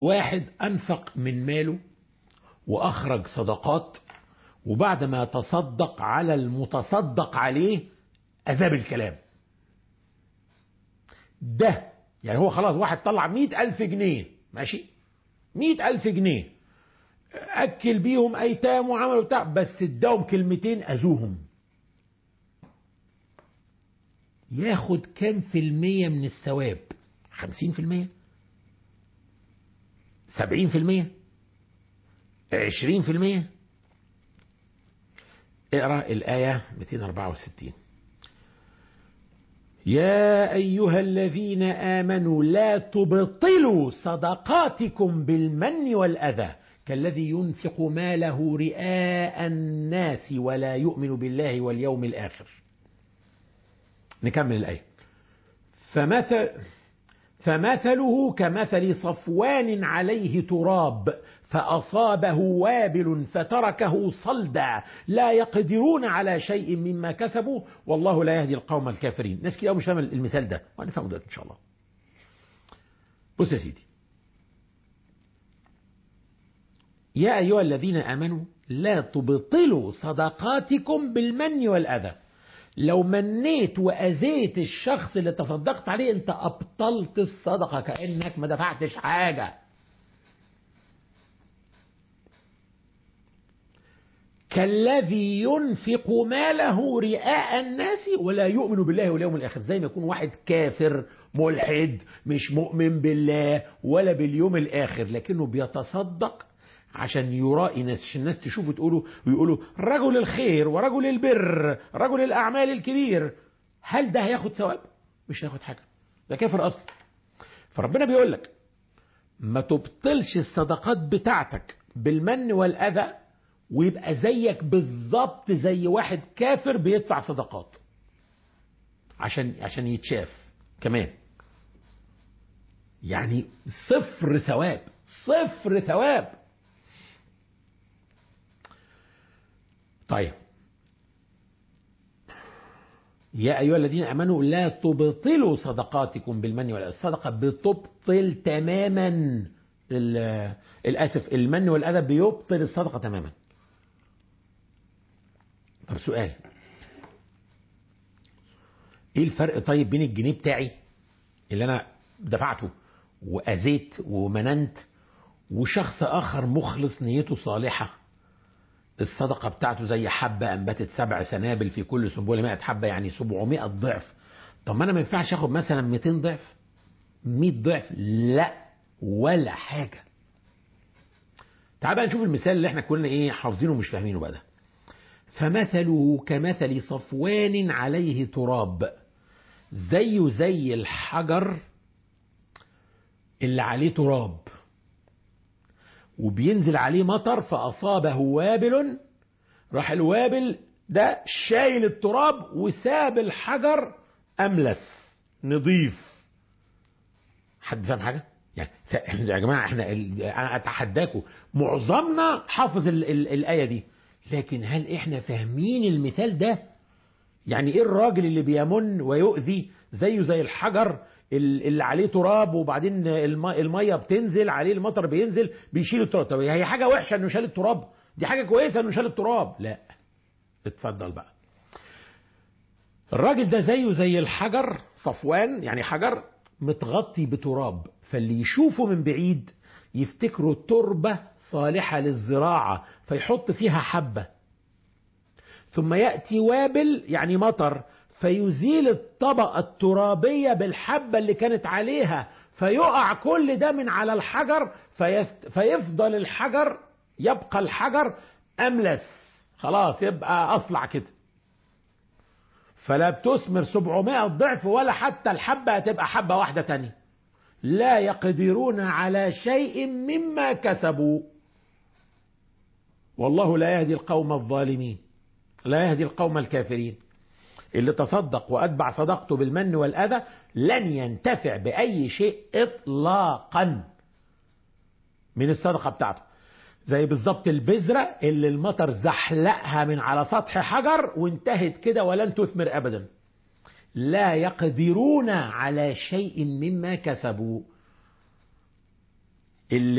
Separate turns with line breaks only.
واحد أنفق من ماله وأخرج صدقات وبعد ما تصدق على المتصدق عليه أذاب الكلام ده يعني هو خلاص واحد طلع مئة ألف جنيه ماشي مئة ألف جنيه أكل بيهم أيتام وعملوا بتاع بس اداهم كلمتين أذوهم ياخد كام في المية من الثواب خمسين في المية سبعين في المية عشرين في المية اقرأ الآية 264 يا أيها الذين آمنوا لا تبطلوا صدقاتكم بالمن والأذى كالذي ينفق ماله رئاء الناس ولا يؤمن بالله واليوم الآخر نكمل الآية فمثل فمثله كمثل صفوان عليه تراب فأصابه وابل فتركه صلدا لا يقدرون على شيء مما كسبوا والله لا يهدي القوم الكافرين ناس كده مش فاهم المثال ده وهنفهمه دلوقتي إن شاء الله بص يا سيدي يا أيها الذين آمنوا لا تبطلوا صدقاتكم بالمن والأذى لو منيت وأذيت الشخص اللي تصدقت عليه أنت أبطلت الصدقة كأنك ما دفعتش حاجة كالذي ينفق ماله رئاء الناس ولا يؤمن بالله واليوم الآخر زي ما يكون واحد كافر ملحد مش مؤمن بالله ولا باليوم الآخر لكنه بيتصدق عشان يرائي ناس عشان الناس تشوفه تقولوا ويقولوا رجل الخير ورجل البر رجل الأعمال الكبير هل ده هياخد ثواب؟ مش هياخد حاجة ده كافر أصلا فربنا بيقول لك ما تبطلش الصدقات بتاعتك بالمن والأذى ويبقى زيك بالظبط زي واحد كافر بيدفع صدقات عشان عشان يتشاف كمان يعني صفر ثواب صفر ثواب طيب يا أيها الذين أمنوا لا تبطلوا صدقاتكم بالمن والأذى الصدقة بتبطل تماما الأسف المن والأذى بيبطل الصدقة تماما طب سؤال ايه الفرق طيب بين الجنيه بتاعي اللي انا دفعته واذيت ومننت وشخص اخر مخلص نيته صالحه الصدقه بتاعته زي حبه انبتت سبع سنابل في كل سنبله 100 حبه يعني 700 ضعف طب ما انا ما ينفعش اخد مثلا 200 ضعف 100 ضعف لا ولا حاجه تعال بقى نشوف المثال اللي احنا كلنا ايه حافظينه ومش فاهمينه بقى ده فمثله كمثل صفوان عليه تراب زيه زي الحجر اللي عليه تراب وبينزل عليه مطر فأصابه وابل راح الوابل ده شايل التراب وساب الحجر أملس نظيف حد فاهم حاجة؟ يعني يا جماعة احنا انا اتحداكم معظمنا حافظ ال ال الآية دي لكن هل احنا فاهمين المثال ده يعني ايه الراجل اللي بيمن ويؤذي زيه زي الحجر اللي عليه تراب وبعدين الميه بتنزل عليه المطر بينزل بيشيل التراب طب هي حاجه وحشه انه شال التراب دي حاجه كويسه انه شال التراب لا اتفضل بقى الراجل ده زيه زي الحجر صفوان يعني حجر متغطي بتراب فاللي يشوفه من بعيد يفتكروا تربه صالحة للزراعة فيحط فيها حبة ثم يأتي وابل يعني مطر فيزيل الطبقة الترابية بالحبة اللي كانت عليها فيقع كل ده من على الحجر فيست فيفضل الحجر يبقى الحجر أملس خلاص يبقى أصلع كده فلا بتثمر 700 ضعف ولا حتى الحبة هتبقى حبة واحدة تانية لا يقدرون على شيء مما كسبوا والله لا يهدي القوم الظالمين لا يهدي القوم الكافرين اللي تصدق وأتبع صدقته بالمن والأذى لن ينتفع بأي شيء إطلاقا من الصدقة بتاعته زي بالظبط البذرة اللي المطر زحلقها من على سطح حجر وانتهت كده ولن تثمر أبدا لا يقدرون على شيء مما كسبوا اللي